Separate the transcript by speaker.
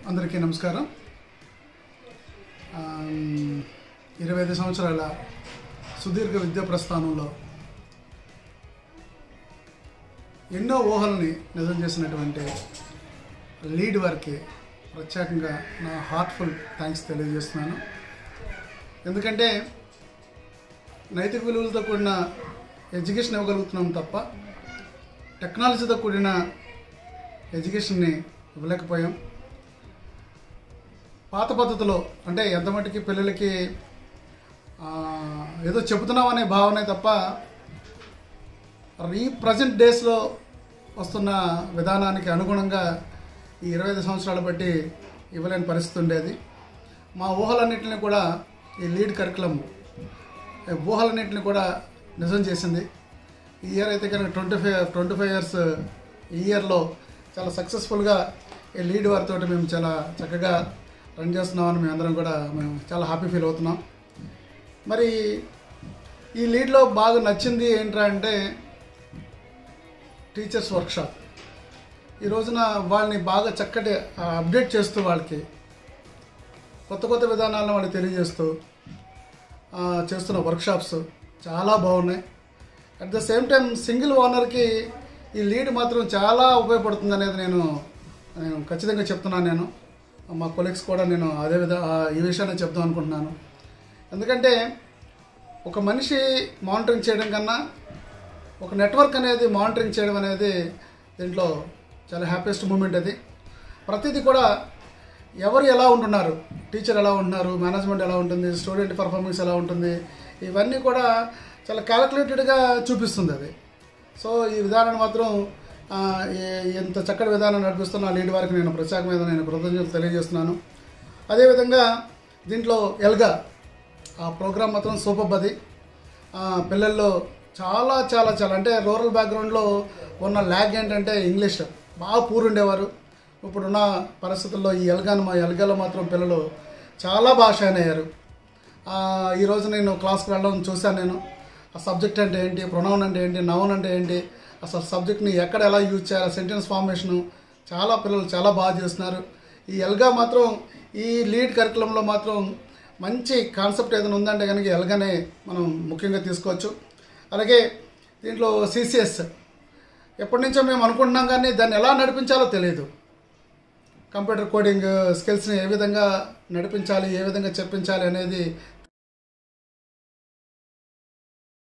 Speaker 1: అందరికీ నమస్కారం ఆమ్, ఇరవై ఐదు సంవత్సరాల సుదీర్ఘ విద్యా ప్రస్థానంలో ఎన్నో ఊహల్ని నిజం చేసినటువంటి లీడ్ వారికి ప్రత్యేకంగా నా హార్ట్ఫుల్ థ్యాంక్స్ తెలియజేస్తున్నాను ఎందుకంటే నైతిక విలువలతో కూడిన ఎడ్యుకేషన్ ఇవ్వగలుగుతున్నాం తప్ప టెక్నాలజీతో కూడిన ఎడ్యుకేషన్ని ఇవ్వలేకపోయాం పాత పద్ధతిలో అంటే ఎంత మటుకి పిల్లలకి ఆ, ఏదో చెబుతున్నాం అనే భావనే తప్ప ఈ ప్రజెంట్ డేస్లో వస్తున్న విధానానికి అనుగుణంగా ఈ ఇరవై ఐదు సంవత్సరాలు బట్టి ఇవ్వలేని పరిస్థితి ఉండేది మా ఊహలన్నింటినీ కూడా ఈ లీడ్ కరికులం ఈ ఊహలన్నింటినీ కూడా నిజం చేసింది ఈ ఇయర్ అయితే కనుక twenty five twenty five years ఈ ఇయర్లో చాలా సక్సెస్ఫుల్గా ఈ లీడ్ వారితో మేము చాలా చక్కగా రన్ చేస్తున్నామని మేము అందరం కూడా మేము చాలా హ్యాపీ ఫీల్ అవుతున్నాం మరి ఈ లీడ్లో బాగా నచ్చింది ఏంట్రా అంటే టీచర్స్ వర్క్షాప్ ఈ రోజున వాళ్ళని బాగా చక్కటి ఆ, అప్డేట్ చేస్తూ వాళ్ళకి కొత్త కొత్త విధానాలను వాళ్ళకి తెలియజేస్తూ ఆ, చేస్తున్న వర్క్షాప్స్ చాలా బాగున్నాయి at the same time single ఓనర్కి ఈ లీడ్ మాత్రం చాలా ఉపయోగపడుతుంది అనేది నేను నేను ఖచ్చితంగా చెప్తున్నాను నేను మా కొలీగ్స్ కూడా నేను అదే విధ ఆ, ఈ విషయాన్ని చెప్దాం అనుకుంటున్నాను ఎందుకంటే ఒక మనిషి మానిటరింగ్ చేయడం కన్నా ఒక నెట్వర్క్ అనేది మానిటరింగ్ చేయడం అనేది దీంట్లో చాలా హ్యాపీయెస్ట్ మూమెంట్ అది ప్రతిదీ కూడా ఎవరు ఎలా ఉంటున్నారు టీచర్ ఎలా ఉంటున్నారు మేనేజ్మెంట్ ఎలా ఉంటుంది స్టూడెంట్ పర్ఫార్మెన్స్ ఎలా ఉంటుంది ఇవన్నీ కూడా చాలా క్యాలిక్యులేటెడ్గా చూపిస్తుంది అది సో ఈ విధానాన్ని మాత్రం ఆ, ఏ- ఎంత చక్కటి విధానం నడిపిస్తున్న లీడ్ వారికి నేను ప్రత్యేకమైన నేను కృతజ్ఞతలు తెలియజేస్తున్నాను అదేవిధంగా దీంట్లో ఎల్గా ఆ ప్రోగ్రామ్ మాత్రం సూపర్ అది ఆ, పిల్లల్లో చాలా చాలా చాలా అంటే రూరల్ బ్యాక్గ్రౌండ్లో ఉన్న ల్యాగ్ ఏంటంటే ఇంగ్లీష్ బాగా పూర్ ఉండేవారు ఇప్పుడున్న పరిస్థితుల్లో ఈ ఎల్గాను మా ఎల్గాలో మాత్రం పిల్లలు చాలా బాగా షైన్ అయ్యారు ఆ, ఈరోజు నేను క్లాస్కి వెళ్ళడం చూశాను నేను ఆ సబ్జెక్ట్ అంటే ఏంటి ప్రొనౌన్ అంటే ఏంటి నౌన్ అంటే ఏంటి అసలు సబ్జెక్ట్ని ఎక్కడ ఎలా యూజ్ చేయాలి సెంటెన్స్ ఫార్మేషను చాలా పిల్లలు చాలా బాగా చేస్తున్నారు ఈ ఎల్గా మాత్రం ఈ లీడ్ కరికులంలో మాత్రం మంచి కాన్సెప్ట్ ఏదైనా ఉందంటే కనుక ఎల్గానే మనం ముఖ్యంగా తీసుకోవచ్చు అలాగే దీంట్లో సిసిఎస్ ఎప్పటి నుంచో మేము అనుకుంటున్నాం కానీ దాన్ని ఎలా నడిపించాలో తెలియదు కంప్యూటర్ కోడింగ్ స్కిల్స్ని ఏ విధంగా నడిపించాలి ఏ విధంగా చెప్పించాలి అనేది